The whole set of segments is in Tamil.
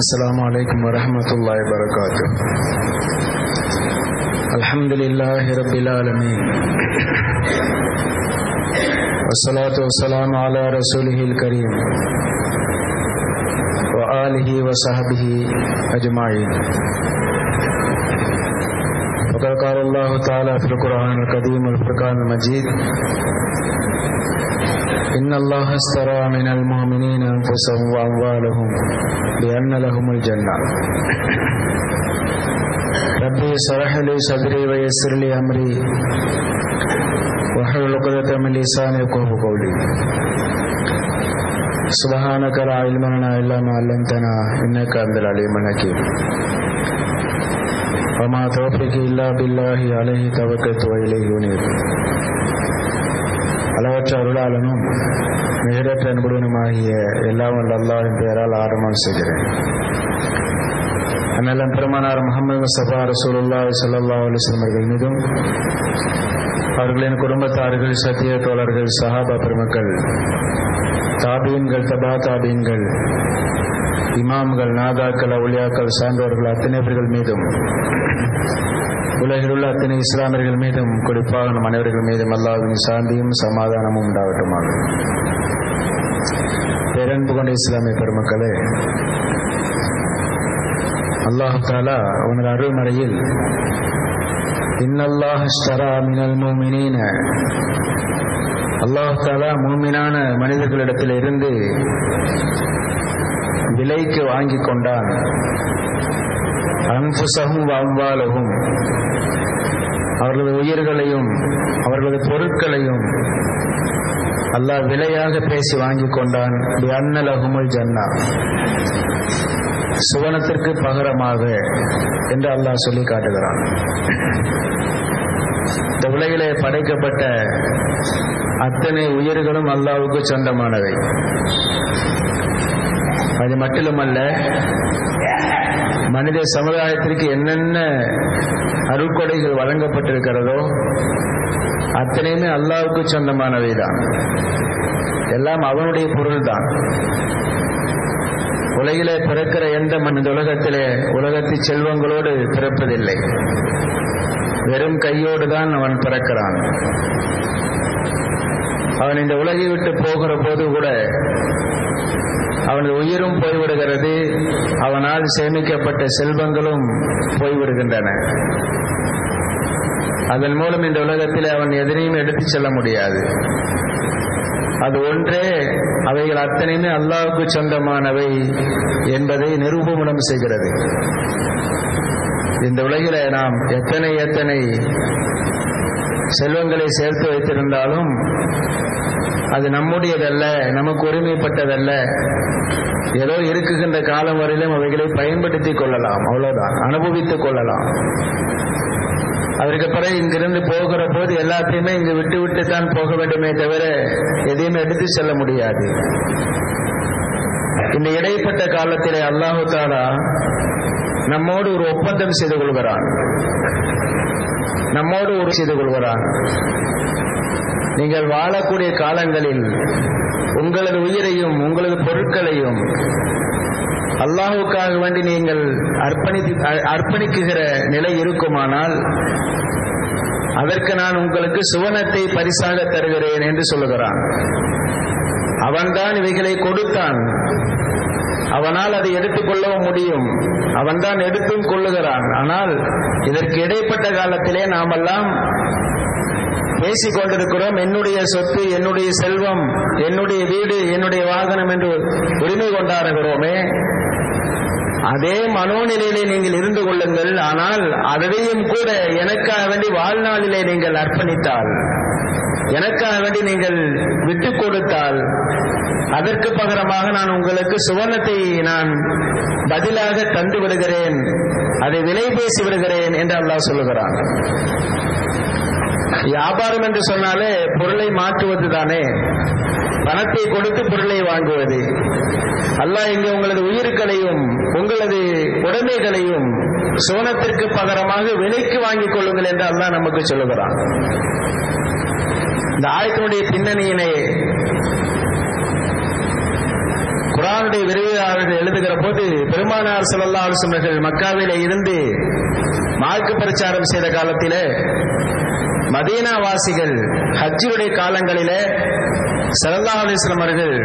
السلام عليكم ورحمة الله وبركاته الحمد لله رب العالمين والصلاة والسلام على رسوله الكريم وآله وصحبه أجمعين وقد قال الله تعالى في القرآن القديم والفرقان المجيد إن الله اشترى من المؤمنين أنفسهم وأموالهم بأن لهم الجنة ربي اشرح لي صدري ويسر لي أمري واحلل عقدة من لساني يفقهوا قولي سبحانك لا علم لنا إلا ما علمتنا إنك أنت العليم الحكيم وما توفيقي إلا بالله عليه توكلت وإليه أنيب அளவற்ற அருளாளனும் நிகரற்ற அன்புடனுமாகிய எல்லாம் வல்ல அல்லாஹின் பெயரால் ஆரம்பம் செய்கிறேன் அண்ணலம் பெருமானார் முகமது முஸ்தபா ரசூலுல்லா சல்லா அலிஸ்லம் அவர்கள் மீதும் அவர்களின் குடும்பத்தார்கள் சத்திய தோழர்கள் சஹாபா பெருமக்கள் தாபீன்கள் தபா தாபீன்கள் இமாம்கள் நாதாக்கள் அவுளியாக்கள் சான்றோர்கள் அத்தனை பேர்கள் மீதும் உலகில் உள்ள அத்தனை இஸ்லாமியர்கள் மீதும் குறிப்பாக நம் அனைவர்கள் மீதும் அல்லாவின் சாந்தியும் சமாதானமும் உண்டாகட்டுமாக பேரன்பு கொண்ட இஸ்லாமிய பெருமக்களே அல்லாஹு தாலா உனது அருள்மறையில் இன்னல்லாஹ் ஸ்டரா மினல் மூமினீன அல்லாஹு தாலா மூமினான மனிதர்களிடத்தில் இருந்து விலைக்கு வாங்கி கொண்டான் அன்புசகும் அவ்வாலகும் அவர்களது உயிர்களையும் அவர்களது பொருட்களையும் அல்லாஹ் விலையாக பேசி வாங்கி கொண்டான் அன்னலகுமுல் ஜன்னா சுவனத்திற்கு பகரமாக என்று அல்லாஹ் சொல்லி காட்டுகிறான் இந்த உலகிலே படைக்கப்பட்ட அத்தனை உயிர்களும் அல்லாவுக்கு சொந்தமானவை அது மட்டுமல்ல மனித சமுதாயத்திற்கு என்னென்ன அருட்கொடைகள் வழங்கப்பட்டிருக்கிறதோ அத்தனையுமே அல்லாவுக்கு சொந்தமானவை தான் எல்லாம் அவனுடைய பொருள் தான் உலகிலே பிறக்கிற எந்த மனித உலகத்திலே உலகத்து செல்வங்களோடு பிறப்பதில்லை வெறும் கையோடு தான் அவன் பிறக்கிறான் அவன் இந்த உலகை விட்டு போகிற போது கூட அவனது உயிரும் போய்விடுகிறது அவனால் சேமிக்கப்பட்ட செல்வங்களும் போய்விடுகின்றன அதன் மூலம் இந்த உலகத்தில் அவன் எதனையும் எடுத்துச் செல்ல முடியாது அது ஒன்றே அவைகள் அத்தனையுமே அல்லாவுக்கு சொந்தமானவை என்பதை நிரூபமனம் செய்கிறது இந்த உலகில நாம் எத்தனை எத்தனை செல்வங்களை சேர்த்து வைத்திருந்தாலும் அது நம்முடையதல்ல நமக்கு உரிமைப்பட்டதல்ல ஏதோ இருக்குகின்ற காலம் வரையிலும் அவைகளை பயன்படுத்திக் கொள்ளலாம் அவ்வளவுதான் அனுபவித்துக் கொள்ளலாம் அதற்கு பிறகு இங்கிருந்து போகிற போது எல்லாத்தையுமே இங்கு விட்டு விட்டு தான் போக வேண்டுமே தவிர எதையும் எடுத்து செல்ல முடியாது இந்த இடைப்பட்ட காலத்திலே அல்லாஹு தாலா நம்மோடு ஒரு ஒப்பந்தம் செய்து கொள்கிறான் நம்மோடு ஒரு செய்து கொள்கிறான் நீங்கள் வாழக்கூடிய காலங்களில் உங்களது உயிரையும் உங்களது பொருட்களையும் அல்லாஹுக்காக வேண்டி நீங்கள் அர்ப்பணி அர்ப்பணிக்குகிற நிலை இருக்குமானால் அதற்கு நான் உங்களுக்கு சுவனத்தை பரிசாக தருகிறேன் என்று சொல்லுகிறான் அவன்தான் இவைகளை கொடுத்தான் அவனால் அதை எடுத்துக்கொள்ளவும் முடியும் அவன்தான் எடுத்தும் கொள்ளுகிறான் ஆனால் இதற்கு இடைப்பட்ட காலத்திலே நாமெல்லாம் பேசிக் கொண்டிருக்கிறோம் என்னுடைய சொத்து என்னுடைய செல்வம் என்னுடைய வீடு என்னுடைய வாகனம் என்று உரிமை கொண்டாடுகிறோமே அதே மனோநிலையிலே நீங்கள் இருந்து கொள்ளுங்கள் ஆனால் அதையும் கூட எனக்காக வேண்டி வாழ்நாளிலே நீங்கள் அர்ப்பணித்தால் எனக்காக வேண்டி நீங்கள் விட்டு கொடுத்தால் அதற்கு பகரமாக நான் உங்களுக்கு சுவனத்தை நான் பதிலாக தந்து விடுகிறேன் அதை விலை பேசி விடுகிறேன் என்று அல்லாஹ் சொல்லுகிறான் வியாபாரம் என்று சொன்னாலே பொருளை மாற்றுவது தானே பணத்தை கொடுத்து பொருளை வாங்குவது அல்லாஹ் இங்கே உங்களது உயிர்களையும் உங்களது உடைமைகளையும் சோனத்திற்கு பகரமாக விலைக்கு வாங்கிக் கொள்ளுங்கள் என்று அல்லாஹ் நமக்கு சொல்லுகிறான் இந்த ஆயத்தினுடைய பின்னணியினை குரானுடைய விரிவு எழுதுகிறார்கள் எழுதுகிற போது பெருமானார் ஸல்லல்லாஹு அலைஹி வஸல்லம் மக்காவிலே இருந்து மார்க்க பிரச்சாரம் செய்த காலத்திலே மதீனா வாசிகள் ஹஜ்ஜுடைய காலங்களிலே ஸல்லல்லாஹு அலைஹி வஸல்லம் அவர்கள்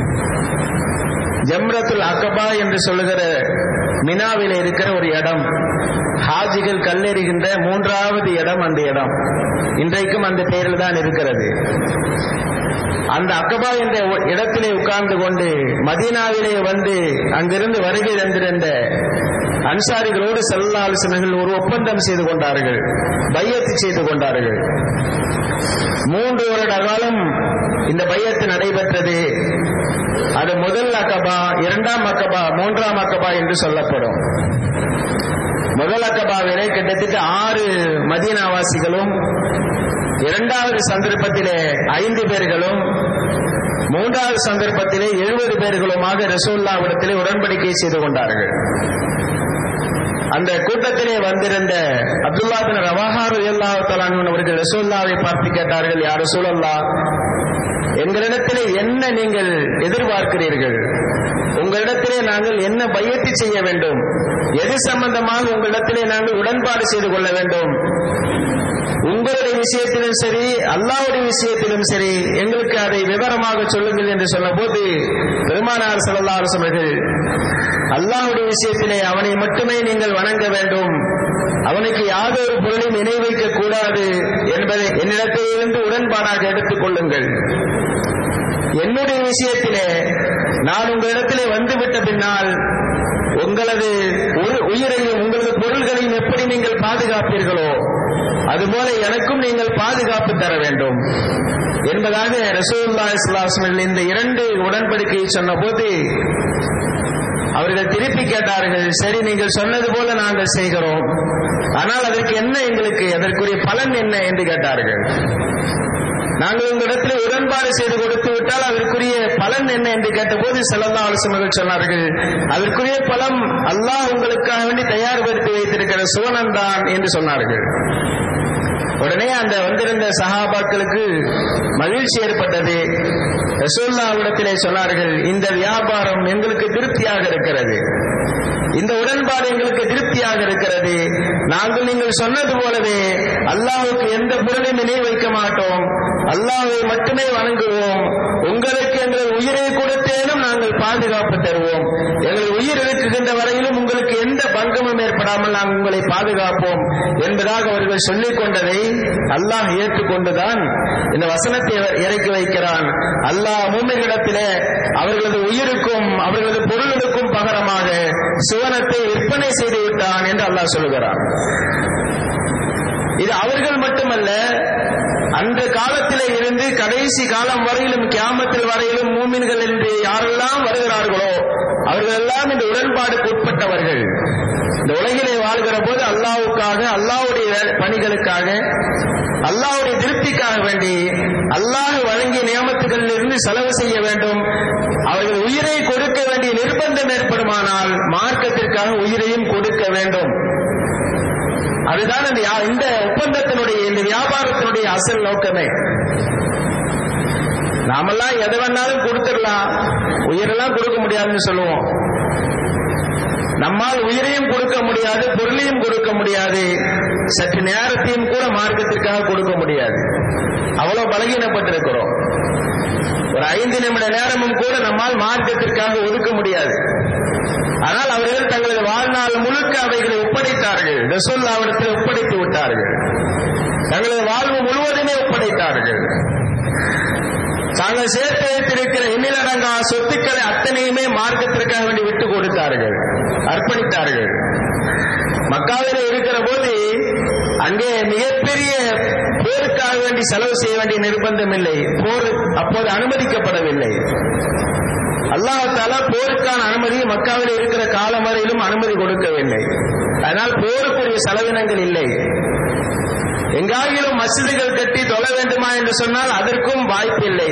ஜம்ரத்துல் அகபா என்று சொல்லுகிற மினாவில் இருக்கிற ஒரு இடம் ஹாஜிகள் கல்லெறிகின்ற மூன்றாவது இடம் அந்த இடம் இன்றைக்கும் அந்த பெயரில் தான் இருக்கிறது அந்த அக்கபா என்ற இடத்திலே உட்கார்ந்து கொண்டு மதீனாவிலே வந்து அங்கிருந்து வருகை தந்திருந்த அன்சாரிகளோடு செல்லா ஆலோசனைகள் ஒரு ஒப்பந்தம் செய்து கொண்டார்கள் பையத்து செய்து கொண்டார்கள் மூன்று வருட காலம் இந்த பையத்து நடைபெற்றது அது முதல் அக்கபா இரண்டாம் அக்கபா மூன்றாம் அக்கபா என்று சொல்லப்படும் முதல் அக்கபாவிலே கிட்டத்தட்ட ஆறு மதீனாவாசிகளும் இரண்டாவது சந்தர்ப்பத்திலே ஐந்து பேர்களும் மூன்றாவது சந்தர்ப்பத்திலே எழுபது பேர்களுமாக ரசூல்லாவிடத்திலே உடன்படிக்கை செய்து கொண்டார்கள் அந்த கூட்டத்திலே வந்திருந்த அப்துல்லா பின் ரவாஹாரு எல்லா அவர்கள் ரசூல்லாவை பார்த்து கேட்டார்கள் யார் ரசூலல்லா எங்களிடத்திலே என்ன நீங்கள் எதிர்பார்க்கிறீர்கள் உங்களிடத்திலே நாங்கள் என்ன பயிற்சி செய்ய வேண்டும் எது சம்பந்தமாக உங்களிடத்திலே நாங்கள் உடன்பாடு செய்து கொள்ள வேண்டும் உங்களுடைய விஷயத்திலும் சரி அல்லாவுடைய விஷயத்திலும் சரி எங்களுக்கு அதை விவரமாக சொல்லுங்கள் என்று சொன்னபோது பெருமானார் சல்லா அவர்கள் அல்லாஹுடைய விஷயத்திலே அவனை மட்டுமே நீங்கள் வணங்க வேண்டும் அவனுக்கு யாதொரு பொருளையும் இணை வைக்க கூடாது என்பதை என்னிடத்திலிருந்து உடன்பாடாக எடுத்துக் கொள்ளுங்கள் என்னுடைய விஷயத்திலே நான் உங்களிடத்திலே வந்துவிட்ட பின்னால் உங்களது உயிரையும் உங்களது பொருள்களையும் எப்படி நீங்கள் பாதுகாப்பீர்களோ அதுபோல எனக்கும் நீங்கள் பாதுகாப்பு தர வேண்டும் என்பதாக ரசூல்லா இஸ்லாஸ்மில் இந்த இரண்டு உடன்படிக்கையை சொன்ன போது அவர்கள் திருப்பி கேட்டார்கள் சரி நீங்கள் சொன்னது போல நாங்கள் செய்கிறோம் ஆனால் அதற்கு என்ன எங்களுக்கு அதற்குரிய பலன் என்ன என்று கேட்டார்கள் நாங்கள் உங்களிடத்தில் உடன்பாடு செய்து கொடுத்து விட்டால் அதற்குரிய பலன் என்ன என்று கேட்டபோது செல்லல்லா ஆலோசனைகள் சொன்னார்கள் அதற்குரிய பலம் அல்லாஹ் உங்களுக்காக வேண்டி தயார்படுத்தி வைத்திருக்கிற சுவனம் தான் என்று சொன்னார்கள் உடனே அந்த வந்திருந்த சகாபாக்களுக்கு மகிழ்ச்சி ஏற்பட்டது ரசூல்லாவிடத்திலே சொன்னார்கள் இந்த வியாபாரம் எங்களுக்கு திருப்தியாக இருக்கிறது இந்த உடன்பாடு எங்களுக்கு திருப்தியாக இருக்கிறது நாங்கள் நீங்கள் சொன்னது போலவே அல்லாஹுக்கு எந்த பொருளையும் நினை வைக்க மாட்டோம் அல்லாஹை மட்டுமே வணங்குவோம் உங்களுக்கு எங்கள் உயிரை கொடுத்தேனும் நாங்கள் பாதுகாப்பு தருவோம் எங்கள் உயிர் இருக்குகின்ற வரையிலும் உங்களுக்கு எந்த பங்கமும் ஏற்படாமல் நாங்கள் உங்களை பாதுகாப்போம் என்பதாக அவர்கள் சொல்லிக் கொண்டதை அல்லாஹ் ஏற்றுக்கொண்டுதான் இந்த வசனத்தை இறக்கி வைக்கிறான் அல்லாஹ் மூமிகளிடத்திலே அவர்களது உயிருக்கும் அவர்களது பொருளுக்கும் பகரமாக சுவனத்தை விற்பனை செய்து விட்டான் என்று அல்லாஹ் சொல்லுகிறான் இது அவர்கள் மட்டுமல்ல அந்த காலத்திலே இருந்து கடைசி காலம் வரையிலும் கியாமத்தில் வரையிலும் மூமின்கள் என்று யாரெல்லாம் வருகிறார்களோ அவர்கள் எல்லாம் இந்த உடன்பாடுக்கு உட்பட்டவர்கள் இந்த உலகிலே வாழ்கிற போது அல்லாவுக்காக அல்லாவுடைய பணிகளுக்காக அல்லாவுடைய திருப்திக்காக வேண்டி அல்லாஹ் வழங்கிய நியமத்துகளில் இருந்து செலவு செய்ய வேண்டும் அவர்கள் உயிரை கொடுக்க வேண்டிய நிர்பந்தம் ஏற்படுமானால் மார்க்கத்திற்காக உயிரையும் கொடுக்க வேண்டும் அதுதான் இந்த இந்த ஒப்பந்தத்தினுடைய இந்த வியாபாரத்தினுடைய அசல் நோக்கமே நாமெல்லாம் எதை வேணாலும் கொடுத்துடலாம் உயிரெல்லாம் கொடுக்க முடியாதுன்னு சொல்லுவோம் நம்மால் உயிரையும் கொடுக்க முடியாது பொருளையும் கொடுக்க முடியாது சற்று நேரத்தையும் கூட மார்க்கத்திற்காக கொடுக்க முடியாது அவ்வளவு பலகீனப்பட்டிருக்கிறோம் ஒரு ஐந்து நிமிட நேரமும் கூட நம்மால் மார்க்கத்திற்காக ஒதுக்க முடியாது ஆனால் அவர்கள் தங்களது வாழ்நாள் முழுக்க அவைகளை ஒப்படைத்தார்கள் ரசோல்லாவிடத்தில் ஒப்படைத்து விட்டார்கள் தங்களது வாழ்வு முழுவதுமே ஒப்படைத்தார்கள் தாங்கள் சேர்த்து வைத்திருக்கிற எண்ணிலடங்கா சொத்துக்களை அத்தனையுமே மார்க்கத்திற்காக வேண்டி விட்டு கொடுத்தார்கள் அர்ப்பணித்தார்கள் மக்காவில் இருக்கிற போது அங்கே மிகப்பெரிய போருக்காக வேண்டி செலவு செய்ய வேண்டிய நிர்பந்தம் இல்லை போர் அப்போது அனுமதிக்கப்படவில்லை அல்லாஹால போருக்கான அனுமதி மக்காவில் இருக்கிற காலம் வரையிலும் அனுமதி கொடுக்கவில்லை அதனால் போருக்குரிய செலவினங்கள் இல்லை எங்காகிலும் மசிதிகள் கட்டி தொழ வேண்டுமா என்று சொன்னால் அதற்கும் வாய்ப்பில்லை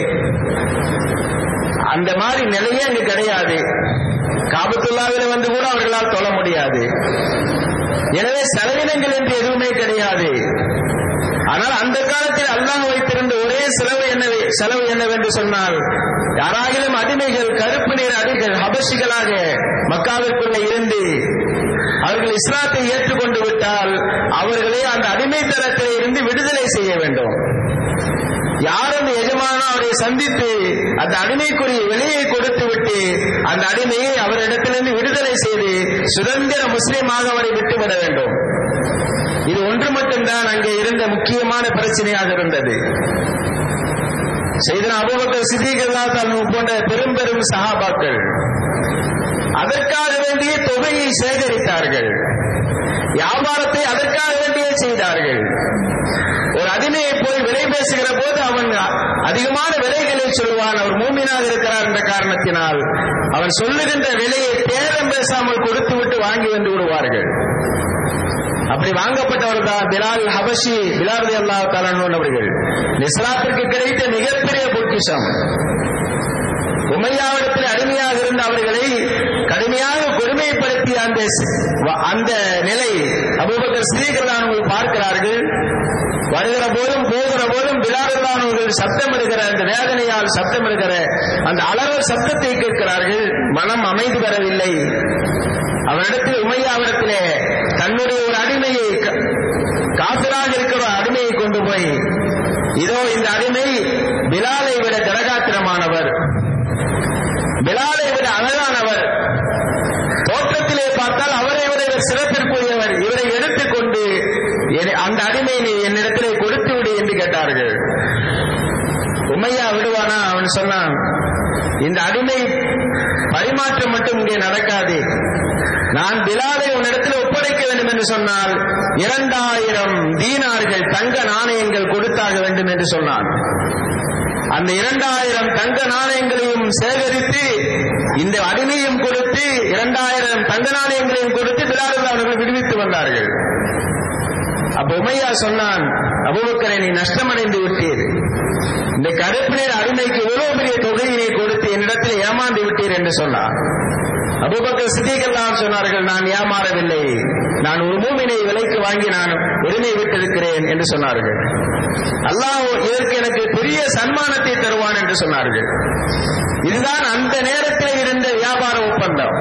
அந்த மாதிரி நிலையே அங்கு கிடையாது காபத்துல்லாவில் வந்து கூட அவர்களால் தொழ முடியாது எனவே செலவினங்கள் என்று எதுவுமே கிடையாது ஆனால் அந்த காலத்தில் அல்லாஹ் வைத்திருந்த ஒரே செலவு என்ன செலவு என்னவென்று சொன்னால் யாராயிலும் அடிமைகள் கருப்பு நிற அடிகள் ஹபஷிகளாக மக்காவிற்குள்ளே இருந்து அவர்கள் இஸ்லாத்தை ஏற்றுக்கொண்டு விட்டால் அவர்களை அந்த அடிமைத்தனத்திலே இருந்து விடுதலை செய்ய வேண்டும் யார் அந்த எஜமானோ அவரை சந்தித்து அந்த அடிமைக்குரிய விலையை கொடுத்து விட்டு அந்த அடிமையை அவரிடத்திலிருந்து விடுதலை செய்து சுதந்திர முஸ்லீமாக அவரை விட்டுவிட வேண்டும் இது ஒன்று மட்டும்தான் அங்கே இருந்த முக்கியமான பிரச்சனையாக இருந்தது செய்தன அபுபக்கர் சித்திகல்லா போன்ற பெரும் பெரும் சகாபாக்கள் அதற்காக வேண்டிய தொகையை சேகரித்தார்கள் வியாபாரத்தை அதற்காக வேண்டியே செய்தார்கள் ஒரு அடிமையை போய் விலை பேசுகிற போது அவன் அதிகமான விலைகளை சொல்லுவான் அவர் மூமினாக இருக்கிறார் என்ற காரணத்தினால் அவன் சொல்லுகின்ற விலையை பேரம் பேசாமல் கொடுத்து விட்டு வாங்கி வந்து விடுவார்கள் அப்படி வாங்கப்பட்டவர் தான் பிலால் ஹபஷி பிலால் அல்லா அவர்கள் இஸ்லாத்திற்கு கிடைத்த மிகப்பெரிய பொக்கிஷம் உமையாவிடத்தில் அடிமையாக இருந்த அவர்களை கடுமையாக கொடுமைப்படுத்திய அந்த அந்த நிலை அபூபக்கர் ஸ்ரீகரதானவர்கள் பார்க்கிறார்கள் வருகிற போதும் போகிற போதும் பிலாரல்லானவர்கள் சத்தம் எடுக்கிற அந்த வேதனையால் சத்தம் எடுக்கிற அந்த அலறல் சத்தத்தை கேட்கிறார்கள் மனம் அமைந்து வரவில்லை அவரிடத்தில் உமையாவிடத்திலே தன்னுடைய ஒரு அடிமையை காப்பிராக இருக்கிற அடிமையை கொண்டு போய் இதோ இந்த அடிமை பிலாலை விட கடகாத்திரமானவர் பிலாலை விட அழகானவர் தோற்றத்திலே பார்த்தால் அவரை விட இவர் சிறப்பிற்குரியவர் இவரை எடுத்துக்கொண்டு அந்த அடிமை நீ என்னிடத்திலே கொடுத்து விடு என்று கேட்டார்கள் உமையா விடுவானா அவன் சொன்னான் இந்த அடிமை பரிமாற்றம் மட்டும் இங்கே நடக்காது நான் பிலாலை உன்னிடத்தில் ஒப்படைக்க வேண்டும் என்று சொன்னால் இரண்டாயிரம் தீனார்கள் தங்க நாணயங்கள் கொடுத்தாக வேண்டும் என்று சொன்னான் அந்த இரண்டாயிரம் தங்க நாணயங்களையும் சேகரித்து இந்த அடிமையும் கொடுத்து இரண்டாயிரம் தங்க நாணயங்களையும் கொடுத்து பிலால் அவர்கள் விடுவித்து வந்தார்கள் அப்ப உமையா சொன்னான் அபுபக்கரை நீ நஷ்டமடைந்து விட்டீர் இந்த கருப்பினர் அடிமைக்கு இவ்வளவு பெரிய தொகையினை கொடுத்து என்னிடத்தில் ஏமாந்து விட்டீர் என்று சொன்னார் அபுபக்கர் சித்திகள்லாம் சொன்னார்கள் நான் ஏமாறவில்லை நான் ஒரு மூமினை விலைக்கு வாங்கி நான் உரிமை விட்டிருக்கிறேன் என்று சொன்னார்கள் அல்லாஹ் இதற்கு எனக்கு பெரிய சன்மானத்தை தருவான் என்று சொன்னார்கள் இதுதான் அந்த நேரத்தில் இருந்த வியாபார ஒப்பந்தம்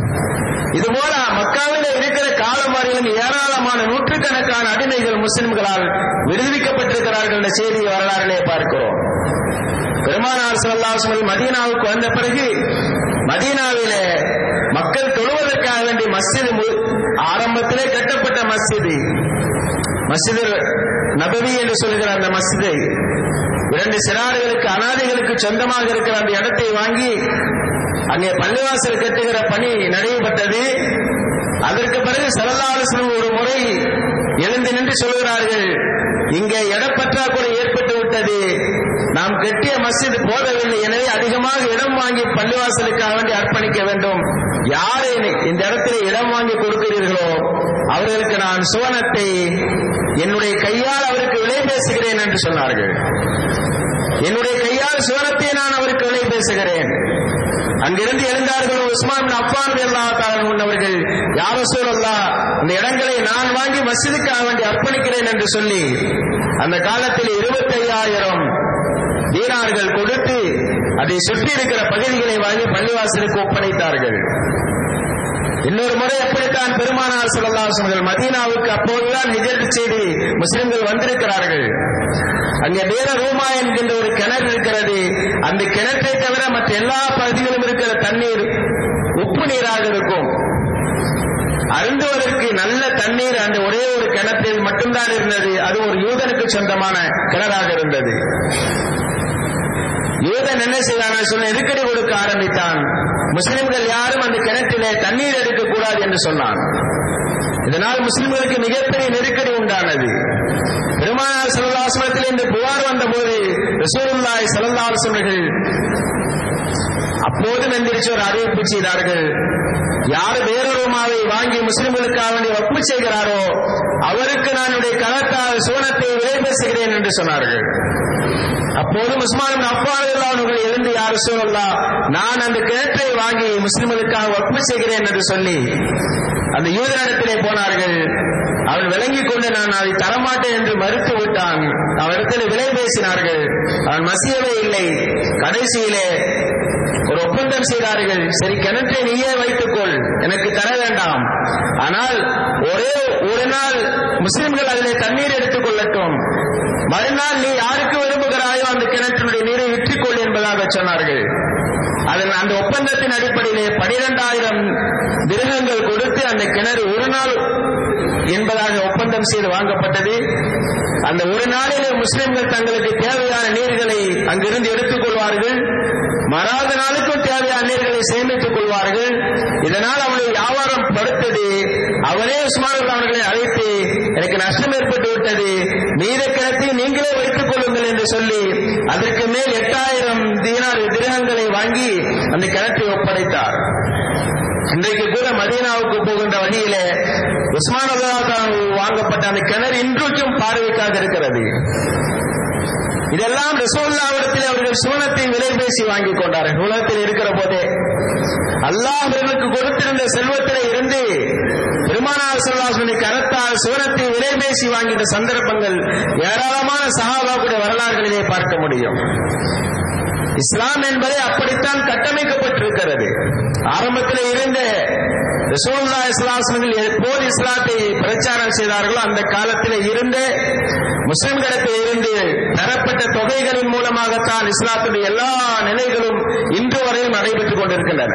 இதுபோல மக்காவில் இருக்கிற காலம் வரையிலும் ஏராளமான நூற்றுக்கணக்கான அடிமைகள் முஸ்லிம்களால் விடுவிக்கப்பட்டிருக்கிறார்கள் என்ற செய்தி வரலாறுலே பார்க்கிறோம் பெருமானார் சல்லாசமல் மதீனாவுக்கு வந்த பிறகு மதீனாவிலே மக்கள் தொழுவதற்காக வேண்டி மஸ்ஜிது ஆரம்பத்திலே கட்டப்பட்ட மஸ்ஜிது மஸ்ஜிது நபவி என்று சொல்கிற அந்த மஸ்ஜிதை இரண்டு சிறார்களுக்கு அனாதைகளுக்கு சொந்தமாக இருக்கிற அந்த இடத்தை வாங்கி அங்கே பள்ளிவாசல் கட்டுகிற பணி நடைபெற்றது அதற்கு பிறகு சரலாலசனம் ஒரு முறை எழுந்து நின்று சொல்கிறார்கள் இங்கே இடப்பற்றாக்குறை ஏற்பட்டு விட்டது நாம் கட்டிய மஸ்ஜித் போதவில்லை எனவே அதிகமாக இடம் வாங்கி பள்ளிவாசலுக்காக வேண்டி அர்ப்பணிக்க வேண்டும் யாரை இந்த இடத்திலே இடம் வாங்கி கொடுக்கிறீர்களோ அவர்களுக்கு நான் சுவனத்தை என்னுடைய கையால் அவருக்கு விலை பேசுகிறேன் என்று சொன்னார்கள் என்னுடைய கையால் சுவனத்தை நான் அவருக்கு விலை பேசுகிறேன் அங்கிருந்து எழுந்தார்கள் உஸ்மான் அப்பான் எல்லா அவர்கள் யார சூழல்லா அந்த இடங்களை நான் வாங்கி மசிதுக்காக வேண்டி அர்ப்பணிக்கிறேன் என்று சொல்லி அந்த காலத்தில் இருபத்தி ஐயாயிரம் தீனார்கள் கொடுத்து அதை சுற்றி இருக்கிற பகுதிகளை வாங்கி பள்ளிவாசலுக்கு ஒப்படைத்தார்கள் இன்னொரு முறை அப்படித்தான் பெருமானார் சொல்லல்லாசர்கள் மதீனாவுக்கு அப்போதுதான் நிகழ்ச்சி செய்து முஸ்லிம்கள் வந்திருக்கிறார்கள் அங்கே வேற ரூமா என்கின்ற ஒரு கிணறு இருக்கிறது அந்த கிணற்றை தவிர மற்ற எல்லா பகுதிகளும் இருக்கிற தண்ணீர் உப்பு நீராக இருக்கும் அருந்துவதற்கு நல்ல தண்ணீர் அந்த ஒரே ஒரு கிணற்றில் மட்டும்தான் இருந்தது அது ஒரு யூதனுக்கு சொந்தமான கிணறாக இருந்தது யூதன் என்ன செய்தான் சொன்ன நெருக்கடி கொடுக்க ஆரம்பித்தான் முஸ்லிம்கள் யாரும் அந்த கிணற்றிலே தண்ணீர் எடுக்கக்கூடாது என்று சொன்னான் இதனால் முஸ்லிம்களுக்கு மிகப்பெரிய நெருக்கடி உண்டானது பெருமானார் சல்லாசனத்தில் இந்த புகார் வந்தபோது ரசூலுல்லாய் சல்லாசனர்கள் அப்போதும் எந்திரிச்சு ஒரு அறிவிப்பு செய்தார்கள் யார் வேறொரு மாவை வாங்கி முஸ்லிம்களுக்காக வேண்டி ஒப்பு செய்கிறாரோ அவருக்கு நான் என்னுடைய கலத்தால் சோனத்தை விலை பேசுகிறேன் என்று சொன்னார்கள் அப்போது உஸ்மான் அப்பாவுகள் எழுந்து யார் சூழல்லா நான் அந்த கிணற்றை வாங்கி முஸ்லிம்களுக்காக ஒப்பு செய்கிறேன் என்று சொல்லி அந்த யூதனிடத்திலே போனார்கள் அவன் விளங்கிக் கொண்டு நான் அதை தரமாட்டேன் என்று மறுத்து விட்டான் அவனிடத்தில் விலை பேசினார்கள் அவன் மசியவே இல்லை கடைசியிலே ஒரு ஒப்பந்தம் செய்தார்கள் சரி கிணற்றை நீயே வைத்துக்கொள் எனக்கு தர வேண்டாம் ஆனால் ஒரே ஒரு நாள் முஸ்லிம்கள் அதிலே தண்ணீர் எடுத்துக் கொள்ளட்டும் மறுநாள் நீ யாருக்கு விரும்புகிறாயோ அந்த கிணற்றினுடைய நீரை விற்றுக்கொள் என்பதாக சொன்னார்கள் அதன் அந்த ஒப்பந்தத்தின் அடிப்படையிலே பனிரெண்டாயிரம் திருகங்கள் கொடுத்து அந்த கிணறு ஒரு நாள் என்பதாக ஒப்பந்தம் செய்து வாங்கப்பட்டது அந்த ஒரு நாளிலே முஸ்லிம்கள் தங்களுக்கு தேவையான நீர்களை அங்கிருந்து எடுத்துக் கொள்வார்கள் மறாத நாளுக்கும் தேவையான நீர்களை சேமித்துக் கொள்வார்கள் இதனால் அவனை வியாபாரம் படுத்தது அவரே உஸ்மான் அவர்களை அழைத்து எனக்கு நஷ்டம் ஏற்பட்டு விட்டது மீத கிணத்தை நீங்களே வைத்துக் கொள்ளுங்கள் என்று சொல்லி அதற்கு மேல் எட்டாயிரம் தீனார் திருகங்களை வாங்கி அந்த கிணற்றை ஒப்படைத்தார் இன்றைக்கு கூட மதீனாவுக்கு போகின்ற வழியிலே உஸ்மான் வாங்கப்பட்ட அந்த கிணறு இன்றைக்கும் பார்வைக்காக இருக்கிறது இதெல்லாம் ரசோல்லாவிடத்தில் அவர்கள் சுவனத்தை விலை பேசி வாங்கிக் கொண்டார்கள் உலகத்தில் இருக்கிற போதே அல்லாஹ் அவர்களுக்கு கொடுத்திருந்த செல்வத்திலே இருந்து பெருமானார் சொல்லாசனை கரத்தால் சுவனத்தை விலை பேசி வாங்கிட்ட சந்தர்ப்பங்கள் ஏராளமான சகாபாக்குடைய வரலாறுகளிலே பார்க்க முடியும் இஸ்லாம் என்பது அப்படித்தான் கட்டமைக்கப்பட்டிருக்கிறது ஆரம்பத்தில் இருந்த ரசூல்லா இஸ்லாசனங்கள் எப்போது இஸ்லாத்தை பிரச்சாரம் செய்தார்களோ அந்த காலத்தில் இருந்த முஸ்லிம்களிடத்தில் இருந்து பெறப்பட்ட தொகைகளின் மூலமாகத்தான் இஸ்லாத்துடைய எல்லா நிலைகளும் இன்று வரையும் நடைபெற்றுக் கொண்டிருக்கின்றன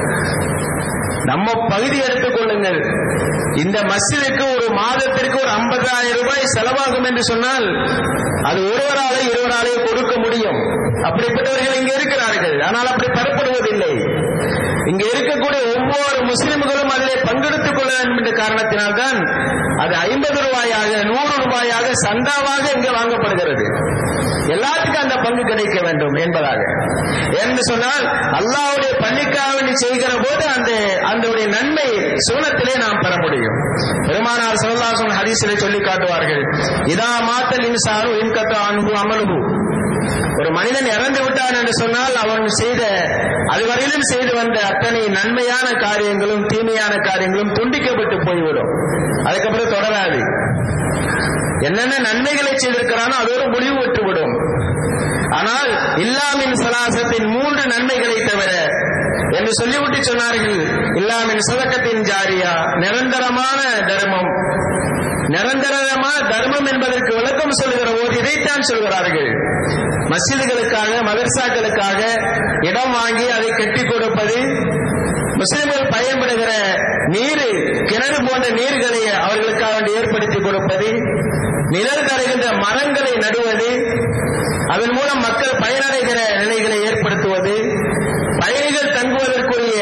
நம்ம பகுதி எடுத்துக் கொள்ளுங்கள் இந்த மஸ்ஜிதுக்கு ஒரு மாதத்திற்கு ஒரு ஐம்பதாயிரம் ரூபாய் செலவாகும் என்று சொன்னால் அது ஒருவராலே இருவராலே கொடுக்க முடியும் அப்படிப்பட்டவர்கள் இங்க இருக்கிறார்கள் ஆனால் அப்படி பெறப்படுவதில்லை இங்க இருக்கக்கூடிய ஒவ்வொரு முஸ்லிம்களும் அதிலே பங்கெடுத்துக் கொள்ள வேண்டும் என்ற காரணத்தினால்தான் அது ஐம்பது ரூபாயாக நூறு ரூபாயாக சந்தாவாக இங்கே வாங்கப்படுகிறது எல்லாத்துக்கும் அந்த பங்கு கிடைக்க வேண்டும் என்பதாக என்று சொன்னால் அல்லாவுடைய பள்ளிக்காவணி செய்கிற போது அந்த அந்த நன்மை சூனத்திலே நாம் பெற முடியும் பெருமானார் சல்லாசன் ஹதீசிலே சொல்லி காட்டுவார்கள் இதா மாத்தல் இன்சாரு இன்கத்த அன்பு அமலுகு ஒரு மனிதன் இறந்து விட்டான் என்று சொன்னால் அவன் செய்த அதுவரையிலும் செய்து வந்த அத்தனை நன்மையான காரியங்களும் தீமையான காரியங்களும் துண்டிக்கப்பட்டு போய்விடும் அதுக்கப்புறம் தொடராது என்னென்ன நன்மைகளை செய்திருக்கிறானோ அதோடு முடிவு விட்டுவிடும் ஆனால் இல்லாமின் சலாசத்தின் மூன்று நன்மைகளை தவிர என்று சொல்லிவிட்டு சொன்னார்கள் இல்லாமின் சதக்கத்தின் ஜாரியா நிரந்தரமான தர்மம் நிரந்தரமான தர்மம் என்பதற்கு விளக்கம் சொல்லுகிற போது இதைத்தான் சொல்கிறார்கள் மசிதுகளுக்காக மதர்சாக்களுக்காக இடம் வாங்கி அதை கட்டி கொடுப்பது முஸ்லிம்கள் பயன்படுகிற நீர் கிணறு போன்ற நீர்களை அவர்களுக்காக ஏற்படுத்தி கொடுப்பது நிழல் தருகின்ற மரங்களை நடுவது அதன் மூலம் மக்கள் பயனடைகிற நிலைகளை ஏற்படுத்துவது பயணிகள் தங்குவதற்குரிய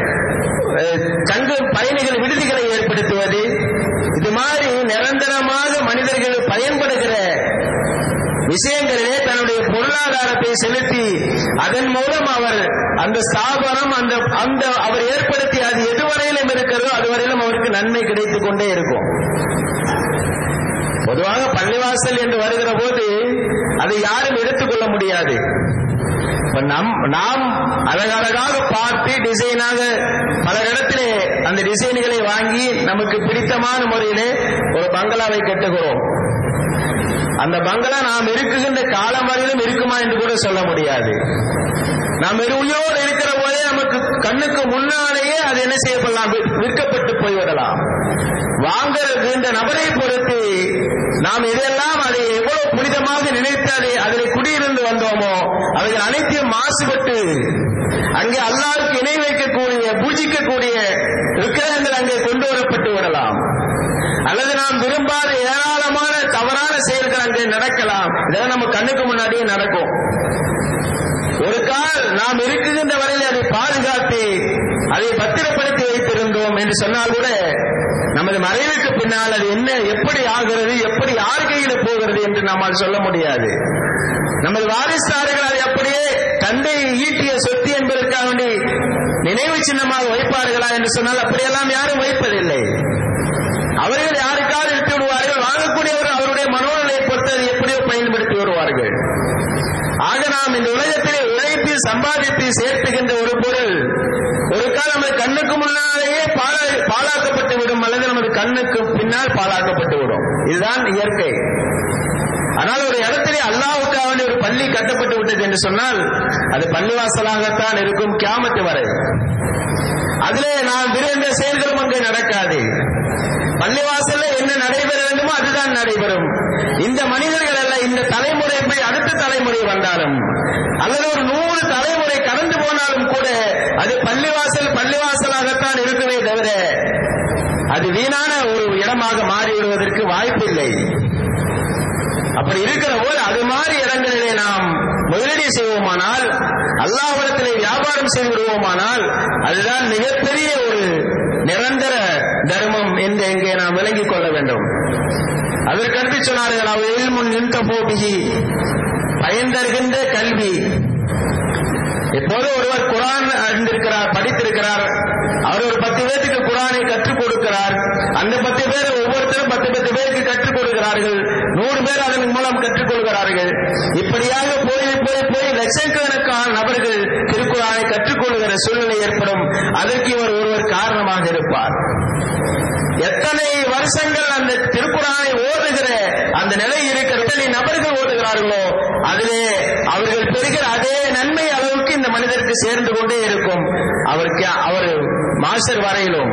தங்கு பயணிகள் விடுதிகளை ஏற்படுத்துவது இது மாதிரி நிரந்தரமாக மனிதர்கள் பயன்படுகிற விஷயங்களிலே தன்னுடைய பொருளாதாரத்தை செலுத்தி அதன் மூலம் அவர் அந்த ஸ்தாபனம் அந்த அந்த அவர் ஏற்படுத்தி அது எதுவரையிலும் இருக்கிறதோ அதுவரையிலும் அவருக்கு நன்மை கிடைத்துக் கொண்டே இருக்கும் பொதுவாக பள்ளிவாசல் என்று வருகிற போது அதை யாரும் எடுத்துக்கொள்ள முடியாது நம் நாம் அழகழகாக பார்த்து டிசைனாக பல இடத்திலே அந்த டிசைன்களை வாங்கி நமக்கு பிடித்தமான முறையிலே ஒரு பங்களாவை கட்டுகிறோம் அந்த பங்களா நாம் இருக்குகின்ற காலம் வரையிலும் இருக்குமா என்று கூட சொல்ல முடியாது நாம் உயிரோடு இருக்கிற போதே நமக்கு கண்ணுக்கு முன்னாலேயே அது என்ன செய்யப்படலாம் விற்கப்பட்டு போய்விடலாம் வாங்குறது இந்த நபரை பொறுத்து நாம் இதெல்லாம் அதை எவ்வளவு புனிதமாக நினைத்து அதை அதில் குடியிருந்து வந்தோமோ அவைகள் அனைத்தையும் மாசுபட்டு அங்கே அல்லாவுக்கு இணை வைக்கக்கூடிய பூஜிக்கக்கூடிய விக்கிரகங்கள் அங்கே கொண்டு வரப்பட்டு விடலாம் அல்லது நாம் விரும்பாத ஏராளமான தவறான செயல்கள் அங்கே நடக்கலாம் இதெல்லாம் நம்ம கண்ணுக்கு முன்னாடியே நடக்கும் ஒரு கால் நாம் இருக்குகின்ற வரையில் அதை பாதுகாத்து அதை பத்திரப்படுத்தி வைத்திருந்தோம் என்று சொன்னால் கூட நமது மறைவுக்கு பின்னால் அது என்ன எப்படி ஆகிறது எப்படி யார் கையில் போகிறது என்று நம்மால் சொல்ல முடியாது நமது வாரிசார்கள் அதை அப்படியே தந்தை ஈட்டிய சொத்து என்பதற்காக வேண்டி நினைவு சின்னமாக வைப்பார்களா என்று சொன்னால் அப்படியெல்லாம் யாரும் வைப்பதில்லை அவர்கள் யாருக்காவது விட்டு விடுவார்கள் வாங்கக்கூடியவர் அவருடைய மனோநிலையை பொறுத்து அதை எப்படியோ பயன்படுத்தி வருவார்கள் ஆக நாம் இந்த உலகத்திலே உழைத்து சம்பாதித்து சேர்த்துகின்ற ஒரு பொருள் ஒரு காலம் நமது கண்ணுக்கு முன்னாலேயே பாழாக்கப்பட்டு விடும் அல்லது நமது கண்ணுக்கு பின்னால் பாழாக்கப்பட்டு விடும் இதுதான் இயற்கை ஆனால் ஒரு இடத்திலே அல்லாவுக்காக வேண்டிய ஒரு பள்ளி கட்டப்பட்டு விட்டது என்று சொன்னால் அது பள்ளிவாசலாகத்தான் இருக்கும் கியாமத்து வரை அதிலே நாம் விருந்த செயல்களும் அங்கே நடக்காது பள்ளிவாசல்ல என்ன நடைபெற வேண்டுமோ அதுதான் நடைபெறும் இந்த மனிதர்கள் அல்ல இந்த தலைமுறை போய் அடுத்த தலைமுறை வந்தாலும் அல்லது ஒரு நூறு தலைமுறை கடந்து போனாலும் கூட அது பள்ளிவாசல் பள்ளிவாசலாகத்தான் இருக்குமே தவிர அது வீணான ஒரு இடமாக மாறிவிடுவதற்கு வாய்ப்பில்லை அப்படி இருக்கிற போது அது மாதிரி இடங்களிலே நாம் முதலீடு செய்வோமானால் அல்லாஹ்விடத்திலே வியாபாரம் செய்து விடுவோமானால் அதுதான் மிகப்பெரிய ஒரு நிரந்தர தர்மம் என்று இங்கே நாம் விளங்கிக் கொள்ள வேண்டும் அதற்கடுத்து சொன்னார்கள் அவையில் முன் நின்ற போபிகி பயன்தருகின்ற கல்வி எப்போது ஒருவர் குரான் அறிந்திருக்கிறார் படித்திருக்கிறார் அவர் ஒரு பத்து பேருக்கு குரானை கற்றுக் கொடுக்கிறார் அந்த பத்து பேர் ஒவ்வொருத்தரும் பத்து பத்து பேருக்கு கற்றுக் கொடுக்கிறார்கள் நூறு பேர் அதன் மூலம் கற்றுக் கொள்கிறார்கள் இப்படியாக போய் போய் போய் லட்சக்கணக்கான நபர்கள் திருக்குறானை கற்றுக்கொள்கிற சூழ்நிலை ஏற்படும் அதற்கு இவர் ஒருவர் காரணமாக இருப்பார் எத்தனை வருஷங்கள் அந்த திருக்குறானை ஓதுகிற அந்த நிலை இருக்கிற எத்தனை நபர்கள் ஓதுகிறார்களோ அதிலே அவர்கள் பெறுகிற அதே நன்மை அளவுக்கு இந்த மனிதருக்கு சேர்ந்து கொண்டே இருக்கும் அவருக்கு அவர் மாஸ்டர் வரையிலும்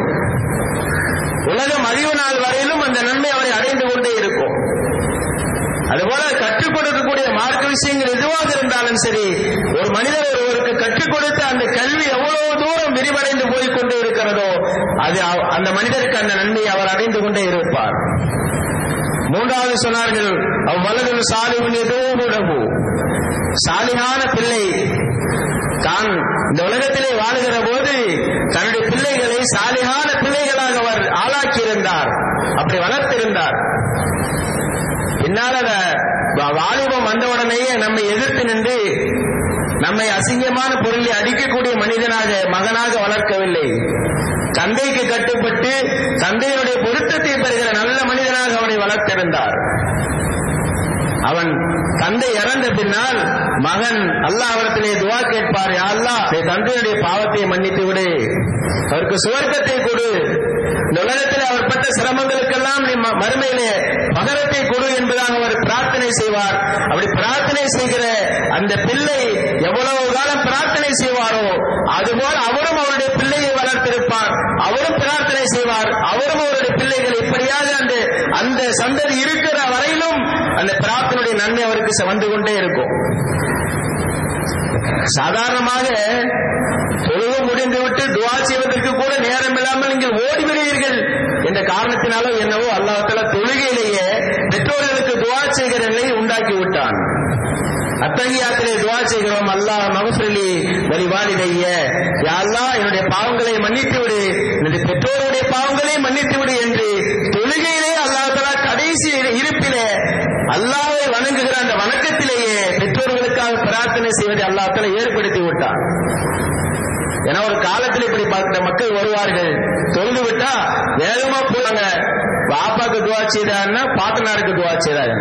உலகம் அறிவு நாள் வரையிலும் அந்த நன்மை அவரை அடைந்து கொண்டே இருக்கும் அதுபோல கற்றுக் கொடுக்கக்கூடிய மார்க்க விஷயங்கள் எதுவாக இருந்தாலும் சரி ஒரு மனிதர் ஒருவருக்கு கற்றுக் கொடுத்த அந்த கல்வி எவ்வளவு தூரம் விரிவடைந்து போய் கொண்டே இருக்கிறதோ அது அவ- அந்த மனிதருக்கு அந்த நன்மையை அவர் அடைந்து கொண்டே இருப்பார் மூன்றாவது சொன்னார்கள் அவ்வளவு சாலிவின் எதுவும் உணவு சாலிகான பிள்ளை தான் இந்த உலகத்திலே வாழுகிற போது தன்னுடைய பிள்ளைகளை சாலிகான பிள்ளைகளாக அவர் ஆளாக்கியிருந்தார் அப்படி வளர்த்திருந்தார் பின்னால் அந்த வா- வாலிபம் வந்த உடனேயே நம்மை எதிர்த்து நின்று நம்மை அசிங்கமான பொருளை அடிக்கக்கூடிய மனிதனாக மகனாக வளர்க்கவில்லை தந்தைக்கு கட்டுப்பட்டு தந்தையினுடைய பொருத்தத்தை பெறுகிற நல்ல மனிதனாக அவனை வளர்த்திருந்தார் அவன் தந்தை இறந்த பின்னால் மகன் அல்லாஹ்விடத்திலே துவா கேட்பார் யா அல்லாஹ் என் தந்தையுடைய பாவத்தை மன்னித்து விடு அவருக்கு சுவர்க்கத்தை கொடு இந்த உலகத்தில் அவர் பட்ட சிரமங்களுக்கெல்லாம் நீ ம- மறுமையிலே பகரத்தை கொடு என்பதாக அவர் பிரார்த்தனை செய்வார் அப்படி பிரார்த்தனை செய்கிற அந்த பிள்ளை எவ்வளவு காலம் பிரார்த்தனை செய்வாரோ அதுபோல அவரும் அவருடைய பிள்ளையை வளர்த்திருப்பார் அவரும் பிரார்த்தனை செய்வார் அவரும் அவருடைய பிள்ளைகள் இப்படியாக அந்த அந்த சந்ததி இருக்கிற வரையிலும் அந்த பிரார்த்தனுடைய நன்மை அவருக்கு ச- வந்து கொண்டே இருக்கும் சாதாரணமாக தொழுவு முடிந்துவிட்டு துவா செய்வதற்கு கூட நேரம் இல்லாமல் நீங்கள் ஓடி வருவீர்கள் என்ற காரணத்தினாலோ என்னவோ அல்லாஹால தொழுகையிலேயே பெற்றோர்களுக்கு துவா செய்கிற நிலையை உண்டாக்கி விட்டான் அத்தகையாத்திலே துவா செய்கிறோம் அல்லாஹ் மகஃபிரலி வழிவாளிடைய யா அல்லாஹ் என்னுடைய பாவங்களை மன்னித்து விடு என்னுடைய பெற்றோருடைய பாவங்களை மன்னித்து விடு என்று தொழுகையிலே அல்லாஹ் தலா கடைசி இருப்பிலே அல்லாஹ்வை வணங்குகிற அந்த வணக்கத்திலேயே பெற்றோர்களுக்காக பிரார்த்தனை செய்வதை அல்லாஹ் தலா ஏற்படுத்தி விட்டான் ஏன்னா ஒரு காலத்தில் இப்படி பார்க்கிற மக்கள் வருவார்கள் தொழுது விட்டா வேகமா போவாங்க பாப்பாக்கு துவா செய்தாங்கன்னா பாட்டனாருக்கு துவா செய்தாங்க